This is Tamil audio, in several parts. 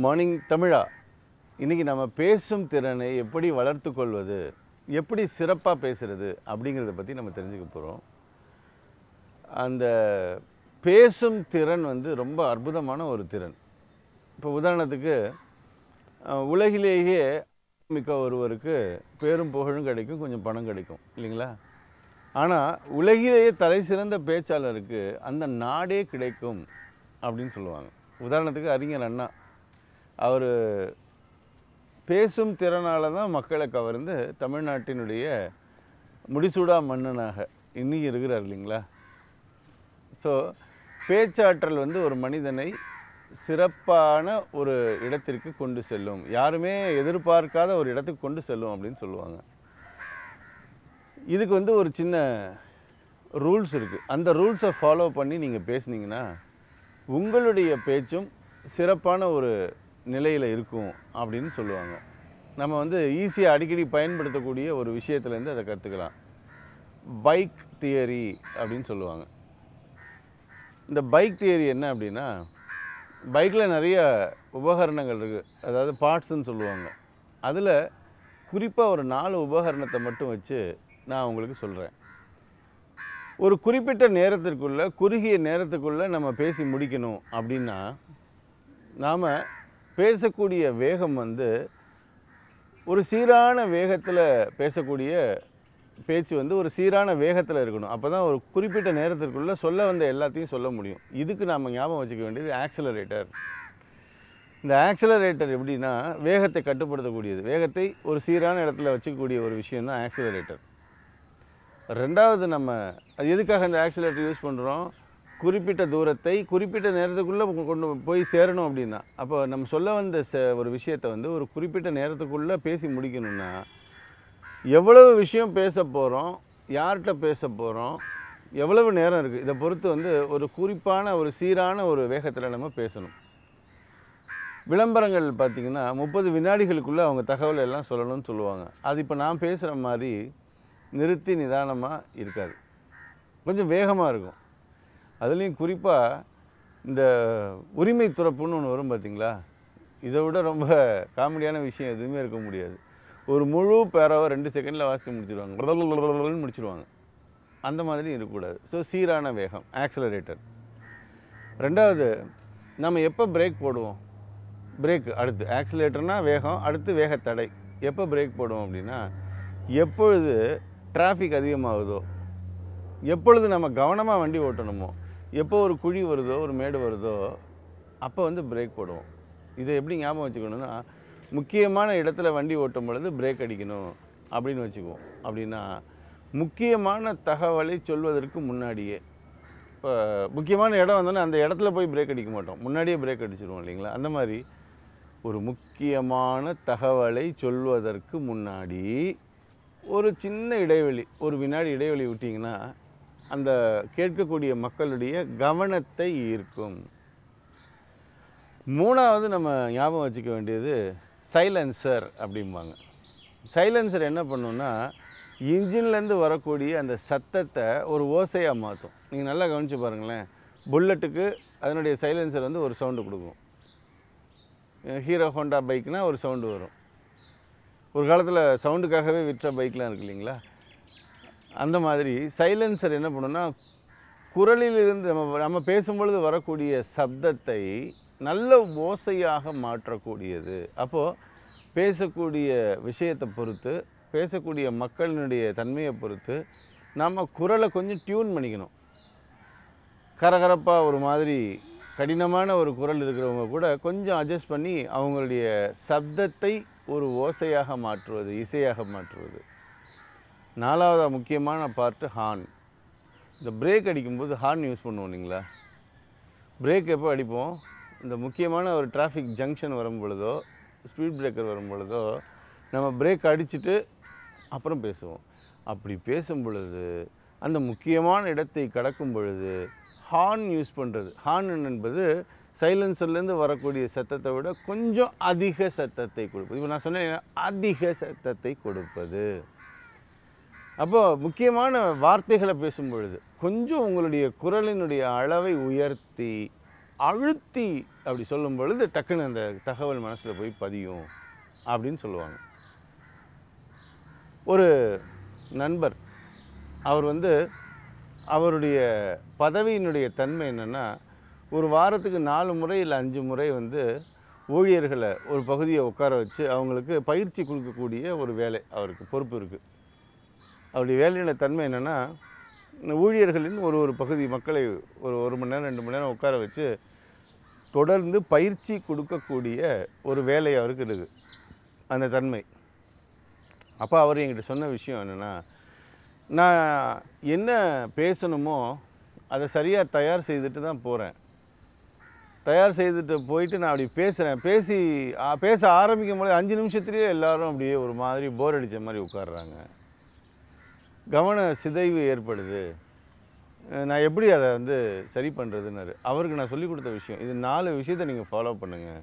மார்னிங் தமிழா இன்றைக்கி நம்ம பேசும் திறனை எப்படி வளர்த்து கொள்வது எப்படி சிறப்பாக பேசுறது அப்படிங்கிறத பற்றி நம்ம தெரிஞ்சுக்க போகிறோம் அந்த பேசும் திறன் வந்து ரொம்ப அற்புதமான ஒரு திறன் இப்போ உதாரணத்துக்கு அஹ், உலகிலேயே மிக்க ஒருவருக்கு பேரும் புகழும் கிடைக்கும் கொஞ்சம் பணம் கிடைக்கும் இல்லைங்களா ஆனால் உலகிலேயே தலை சிறந்த பேச்சாளருக்கு அந்த நாடே கிடைக்கும் அப்படின்னு சொல்லுவாங்க உதாரணத்துக்கு அறிஞர் அண்ணா அவர் பேசும் திறனால தான் மக்களை கவர்ந்து தமிழ்நாட்டினுடைய முடிசூடா மன்னனாக இன்னைக்கு இருக்கிறார் இல்லைங்களா ஸோ பேச்சாற்றல் வந்து ஒரு மனிதனை சிறப்பான ஒரு இடத்திற்கு கொண்டு செல்லும் யாருமே எதிர்பார்க்காத ஒரு இடத்துக்கு கொண்டு செல்லும் அப்படின்னு சொல்லுவாங்க இதுக்கு வந்து ஒரு சின்ன ரூல்ஸ் இருக்குது அந்த ரூல்ஸை ஃபாலோ பண்ணி நீங்கள் பேசுனீங்கன்னா உங்களுடைய பேச்சும் சிறப்பான ஒரு நிலையில் இருக்கும் அப்படின்னு சொல்லுவாங்க நம்ம வந்து ஈஸியாக அடிக்கடி பயன்படுத்தக்கூடிய ஒரு விஷயத்துலேருந்து அதை கற்றுக்கலாம் பைக் தியரி அப்படின்னு சொல்லுவாங்க இந்த பைக் தியரி என்ன அப்படின்னா பைக்கில் நிறைய உபகரணங்கள் இருக்குது அதாவது பார்ட்ஸ்ன்னு சொல்லுவாங்க அதில் குறிப்பாக ஒரு நாலு உபகரணத்தை மட்டும் வச்சு நான் உங்களுக்கு சொல்கிறேன் ஒரு குறிப்பிட்ட நேரத்திற்குள்ள குறுகிய நேரத்துக்குள்ளே நம்ம பேசி முடிக்கணும் அப்படின்னா நாம் பேசக்கூடிய வேகம் வந்து ஒரு சீரான வேகத்தில் பேசக்கூடிய பேச்சு வந்து ஒரு சீரான வேகத்தில் இருக்கணும் அப்போ தான் ஒரு குறிப்பிட்ட நேரத்திற்குள்ளே சொல்ல வந்த எல்லாத்தையும் சொல்ல முடியும் இதுக்கு நாம் ஞாபகம் வச்சுக்க வேண்டியது ஆக்சலரேட்டர் இந்த ஆக்சலரேட்டர் எப்படின்னா வேகத்தை கட்டுப்படுத்தக்கூடியது வேகத்தை ஒரு சீரான இடத்துல வச்சுக்கக்கூடிய ஒரு விஷயம் தான் ஆக்சலரேட்டர் ரெண்டாவது நம்ம அது எதுக்காக இந்த ஆக்சிலேட்டர் யூஸ் பண்ணுறோம் குறிப்பிட்ட தூரத்தை குறிப்பிட்ட நேரத்துக்குள்ளே கொண்டு போய் சேரணும் அப்படின்னா அப்போ நம்ம சொல்ல வந்த ச ஒரு விஷயத்தை வந்து ஒரு குறிப்பிட்ட நேரத்துக்குள்ளே பேசி முடிக்கணும்னா எவ்வளவு விஷயம் பேச போகிறோம் யார்கிட்ட பேச போகிறோம் எவ்வளவு நேரம் இருக்குது இதை பொறுத்து வந்து ஒரு குறிப்பான ஒரு சீரான ஒரு வேகத்தில் நம்ம பேசணும் விளம்பரங்கள் பார்த்திங்கன்னா முப்பது வினாடிகளுக்குள்ளே அவங்க தகவல் எல்லாம் சொல்லணும்னு சொல்லுவாங்க அது இப்போ நான் பேசுகிற மாதிரி நிறுத்தி நிதானமாக இருக்காது கொஞ்சம் வேகமாக இருக்கும் அதுலேயும் குறிப்பாக இந்த உரிமை துறப்புன்னு ஒன்று வரும் பார்த்தீங்களா இதை விட ரொம்ப காமெடியான விஷயம் எதுவுமே இருக்க முடியாது ஒரு முழு பேராவை ரெண்டு செகண்டில் வாசித்து முடிச்சிருவாங்க முடிச்சிருவாங்க அந்த மாதிரி இருக்கக்கூடாது ஸோ சீரான வேகம் ஆக்சலரேட்டர் ரெண்டாவது நம்ம எப்போ பிரேக் போடுவோம் பிரேக் அடுத்து ஆக்சிலேட்டர்னால் வேகம் அடுத்து வேகத்தடை எப்போ பிரேக் போடுவோம் அப்படின்னா எப்பொழுது டிராஃபிக் அதிகமாகுதோ எப்பொழுது நம்ம கவனமாக வண்டி ஓட்டணுமோ எப்போ ஒரு குழி வருதோ ஒரு மேடு வருதோ அப்போ வந்து பிரேக் போடுவோம் இதை எப்படி ஞாபகம் வச்சுக்கணும்னா முக்கியமான இடத்துல வண்டி ஓட்டும் பொழுது பிரேக் அடிக்கணும் அப்படின்னு வச்சுக்குவோம் அப்படின்னா முக்கியமான தகவலை சொல்வதற்கு முன்னாடியே இப்போ முக்கியமான இடம் வந்தோன்னே அந்த இடத்துல போய் பிரேக் அடிக்க மாட்டோம் முன்னாடியே பிரேக் அடிச்சிருவோம் இல்லைங்களா அந்த மாதிரி ஒரு முக்கியமான தகவலை சொல்வதற்கு முன்னாடி ஒரு சின்ன இடைவெளி ஒரு வினாடி இடைவெளி விட்டிங்கன்னா அந்த கேட்கக்கூடிய மக்களுடைய கவனத்தை ஈர்க்கும் மூணாவது நம்ம ஞாபகம் வச்சுக்க வேண்டியது சைலன்சர் அப்படிம்பாங்க சைலன்சர் என்ன பண்ணுன்னா இன்ஜின்லேருந்து வரக்கூடிய அந்த சத்தத்தை ஒரு ஓசையாக மாற்றும் நீங்கள் நல்லா கவனித்து பாருங்களேன் புல்லட்டுக்கு அதனுடைய சைலன்சர் வந்து ஒரு சவுண்டு கொடுக்கும் ஹீரோ ஹோண்டா பைக்னால் ஒரு சவுண்டு வரும் ஒரு காலத்தில் சவுண்டுக்காகவே விற்ற பைக்லாம் இருக்கு இல்லைங்களா அந்த மாதிரி சைலன்சர் என்ன பண்ணுன்னா குரலிலிருந்து நம்ம நம்ம பேசும்பொழுது வரக்கூடிய சப்தத்தை நல்ல ஓசையாக மாற்றக்கூடியது அப்போது பேசக்கூடிய விஷயத்தை பொறுத்து பேசக்கூடிய மக்களினுடைய தன்மையை பொறுத்து நம்ம குரலை கொஞ்சம் டியூன் பண்ணிக்கணும் கரகரப்பாக ஒரு மாதிரி கடினமான ஒரு குரல் இருக்கிறவங்க கூட கொஞ்சம் அட்ஜஸ்ட் பண்ணி அவங்களுடைய சப்தத்தை ஒரு ஓசையாக மாற்றுவது இசையாக மாற்றுவது நாலாவது முக்கியமான பார்ட்டு ஹார்ன் இந்த பிரேக் அடிக்கும்போது ஹார்ன் யூஸ் பண்ணுவோம் இல்லைங்களா பிரேக் எப்போ அடிப்போம் இந்த முக்கியமான ஒரு டிராஃபிக் ஜங்ஷன் வரும் பொழுதோ ஸ்பீட் பிரேக்கர் வரும் பொழுதோ நம்ம பிரேக் அடிச்சுட்டு அப்புறம் பேசுவோம் அப்படி பேசும் பொழுது அந்த முக்கியமான இடத்தை கடக்கும் பொழுது ஹார்ன் யூஸ் பண்ணுறது ஹார்ன் என்பது சைலன்சர்லேருந்து வரக்கூடிய சத்தத்தை விட கொஞ்சம் அதிக சத்தத்தை கொடுப்பது இப்போ நான் சொன்னேன் அதிக சத்தத்தை கொடுப்பது அப்போ முக்கியமான வார்த்தைகளை பேசும் பொழுது கொஞ்சம் உங்களுடைய குரலினுடைய அளவை உயர்த்தி அழுத்தி அப்படி சொல்லும் பொழுது டக்குன்னு அந்த தகவல் மனசில் போய் பதியும் அப்படின்னு சொல்லுவாங்க ஒரு நண்பர் அவர் வந்து அவருடைய பதவியினுடைய தன்மை என்னென்னா ஒரு வாரத்துக்கு நாலு முறை இல்லை அஞ்சு முறை வந்து ஊழியர்களை ஒரு பகுதியை உட்கார வச்சு அவங்களுக்கு பயிற்சி கொடுக்கக்கூடிய ஒரு வேலை அவருக்கு பொறுப்பு இருக்குது அவருடைய வேலையோட தன்மை என்னென்னா ஊழியர்களின் ஒரு ஒரு பகுதி மக்களை ஒரு ஒரு மணி நேரம் ரெண்டு மணி நேரம் உட்கார வச்சு தொடர்ந்து பயிற்சி கொடுக்கக்கூடிய ஒரு வேலை அவருக்கு இருக்குது அந்த தன்மை அப்போ அவர் என்கிட்ட சொன்ன விஷயம் என்னென்னா நான் என்ன பேசணுமோ அதை சரியாக தயார் செய்துட்டு தான் போகிறேன் தயார் செய்துட்டு போயிட்டு நான் அப்படி பேசுகிறேன் பேசி ஆ, பேச ஆரம்பிக்கும் போது அஞ்சு நிமிஷத்துலேயே எல்லாரும் அப்படியே ஒரு மாதிரி போர் அடித்த மாதிரி உட்கார்றாங்க கவன சிதைவு ஏற்படுது அஹ் நான் எப்படி அதை வந்து சரி பண்ணுறதுன்னாரு அவருக்கு நான் சொல்லிக் கொடுத்த விஷயம் இது நாலு விஷயத்தை நீங்கள் ஃபாலோ பண்ணுங்கள்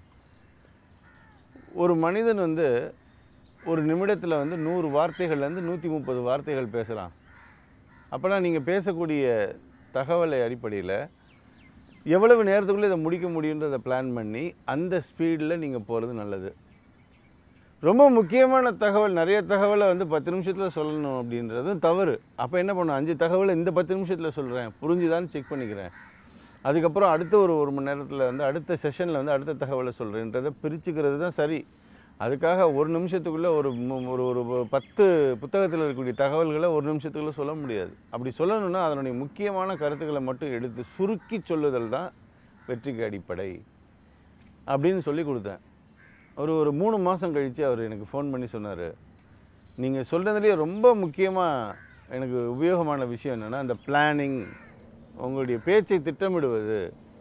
ஒரு மனிதன் வந்து ஒரு நிமிடத்தில் வந்து நூறு வார்த்தைகள்லேருந்து நூற்றி முப்பது வார்த்தைகள் பேசலாம் அப்போனா நீங்கள் பேசக்கூடிய தகவலை அடிப்படையில் எவ்வளவு நேரத்துக்குள்ளே இதை முடிக்க முடியுன்றதை பிளான் பண்ணி அந்த ஸ்பீடில் நீங்கள் போகிறது நல்லது ரொம்ப முக்கியமான தகவல் நிறைய தகவலை வந்து பத்து நிமிஷத்தில் சொல்லணும் அப்படின்றதும் தவறு அப்போ என்ன பண்ணும் அஞ்சு தகவலை இந்த பத்து நிமிஷத்தில் சொல்கிறேன் புரிஞ்சுதான்னு செக் பண்ணிக்கிறேன் அதுக்கப்புறம் அடுத்த ஒரு ஒரு மணி நேரத்தில் வந்து அடுத்த செஷனில் வந்து அடுத்த தகவலை சொல்கிறேன்றதை பிரிச்சுக்கிறது தான் சரி அதுக்காக ஒரு நிமிஷத்துக்குள்ளே ஒரு மு- ஒரு ஒரு ஒரு பத்து புத்தகத்தில் இருக்கக்கூடிய தகவல்களை ஒரு நிமிஷத்துக்குள்ளே சொல்ல முடியாது அப்படி சொல்லணும்னா அதனுடைய முக்கியமான கருத்துக்களை மட்டும் எடுத்து சுருக்கி சொல்லுதல் தான் வெற்றிக்கு அடிப்படை அப்படின்னு சொல்லி கொடுத்தேன் ஒரு ஒரு மூணு மாதம் கழித்து அவர் எனக்கு ஃபோன் பண்ணி சொன்னார் நீங்கள் சொல்கிறதுலேயே ரொம்ப முக்கியமாக எனக்கு உபயோகமான விஷயம் என்னென்னா அந்த பிளானிங் உங்களுடைய பேச்சை திட்டமிடுவது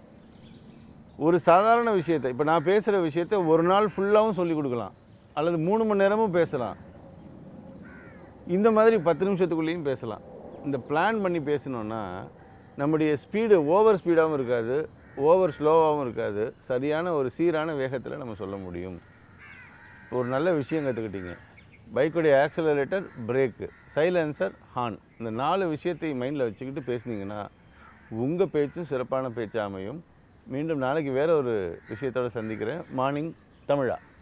ஒரு சாதாரண விஷயத்தை இப்போ நான் பேசுகிற விஷயத்தை ஒரு நாள் ஃபுல்லாகவும் சொல்லி கொடுக்கலாம் அல்லது மூணு மணி நேரமும் பேசலாம் இந்த மாதிரி பத்து நிமிஷத்துக்குள்ளேயும் பேசலாம் இந்த பிளான் பண்ணி பேசணுன்னா நம்முடைய ஸ்பீடு ஓவர் ஸ்பீடாகவும் இருக்காது ஓவர் ஸ்லோவாகவும் இருக்காது சரியான ஒரு சீரான வேகத்தில் நம்ம சொல்ல முடியும் இப்போ ஒரு நல்ல விஷயம் கற்றுக்கிட்டீங்க பைக்குடைய ஆக்சலரேட்டர் பிரேக்கு சைலன்சர் ஹார்ன் இந்த நாலு விஷயத்தை மைண்டில் வச்சுக்கிட்டு பேசுனீங்கன்னா உங்கள் பேச்சும் சிறப்பான பேச்சு அமையும் மீண்டும் நாளைக்கு வேற ஒரு விஷயத்தோட சந்திக்கிறேன் மார்னிங் தமிழா